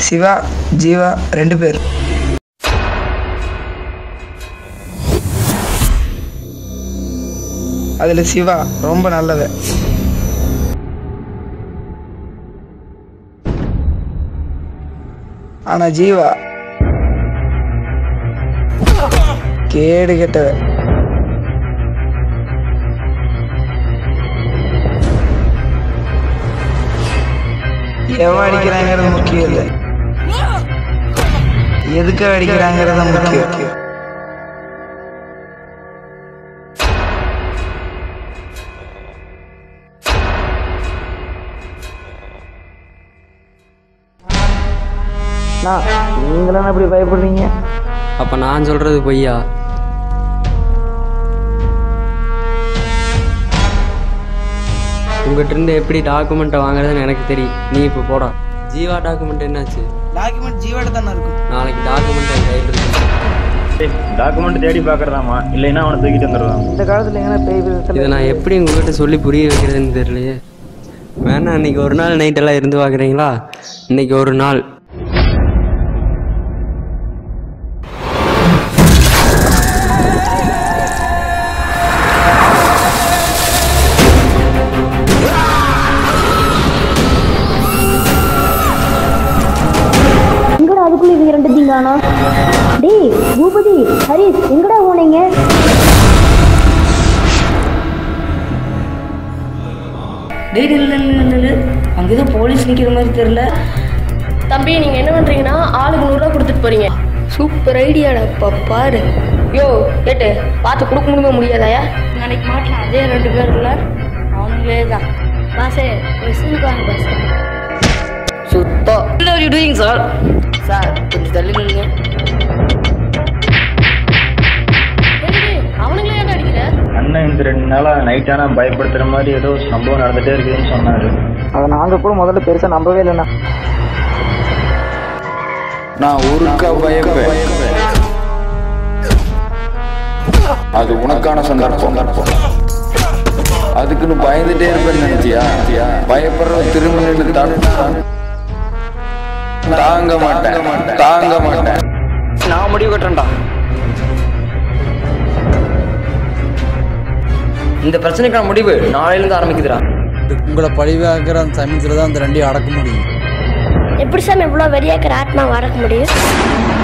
சிவா ஜீவா ரெண்டு பேர் அதில் சிவா ரொம்ப நல்லவன் ஆனா ஜீவா கேடு கெட்டவன் எவன் அடிக்கிறாங்கிறது முக்கியம் இல்லை எதுக்கு அடிக்கிறாங்கிறது முக்கியம் நீங்களும் அப்படி பயப்படுறீங்க அப்போ நான் சொல்கிறது பொய்யா உங்கள்கிட்ட இருந்து எப்படி டாக்குமெண்ட்டை வாங்குறதுன்னு எனக்கு தெரியும் நீ இப்போ போடா ஜீவா டாக்குமெண்ட் என்னாச்சு டாக்குமெண்ட் ஜீவாட தானே இருக்கும் நாளைக்கு டாக்குமெண்ட் என் கையில் இருக்கு டாக்குமெண்ட் தேடி பார்க்கறதாமா இல்லைன்னா அவனை தூக்கிட்டு வந்துடுவான் இந்த காலத்துல எங்கன்னா பேய் விதத்தில் இதை நான் எப்படி உங்கள்கிட்ட சொல்லி புரிய வைக்கிறதுன்னு தெரியலையே வேணா இன்னைக்கு ஒரு நாள் நைட்டெல்லாம் இருந்து பார்க்குறீங்களா இன்னைக்கு ஒரு நாள் எங்கடா அதுக்குள்ள இவங்க ரெண்டு காணோம் டேய் பூபதி ஹரிஷ் எங்கடா போனீங்க டேய் டேய், இல்லை இல்லை இல்லை இல்லை அங்கே ஏதோ போலீஸ் நிற்கிற மாதிரி தெரில தம்பி நீங்க என்ன பண்றீங்கன்னா ஆளுக்கு நூறுரூவா கொடுத்துட்டு போறீங்க சூப்பர் ஐடியாடா அப்பா பாரு யோ கேட்டு பார்த்து கொடுக்க முடியுமா முடியாதாயா நாளைக்கு மாட்டலாம் அதே ரெண்டு பேர் இல்லை அவங்களே தான் பாசே விசிலுக்கு வாங்க பாஸ் சுத்தம் என்ன யூ டூயிங் சார் சார் கொஞ்சம் தள்ளி நில்லுங்க அவனுங்களே ஏன் அடிக்கிற அண்ணன் இந்த ரெண்டு நாளா நைட் ஆனா பயப்படுத்துற மாதிரி ஏதோ சம்பவம் நடந்துட்டே இருக்குதுன்னு சொன்னாரு அதை நாங்கள் கூட முதல்ல பெருசாக நம்பவே இல்லைண்ணா நான் ஒருக்கா பயப்பேன் அது உனக்கான சந்தர்ப்பம் அதுக்குன்னு பயந்துட்டே இருப்பேன்னு நினைச்சியா பயப்படுற திரும்ப நின்று தடுத்தான் தாங்க மாட்டேன் தாங்க மாட்டேன் நான் முடிவு கட்டுறேன்டா இந்த பிரச்சனைக்கான முடிவு நாளையிலேருந்து ஆரம்பிக்குதுடா உங்களை பழிவாக்குற அந்த சமயத்தில் தான் அந்த ரெண்டையும் அடக்க முடியும் எப்படி சாமி இவ்வளோ வெறியாக்கிற ஆத்மா வளர்க்க முடியும்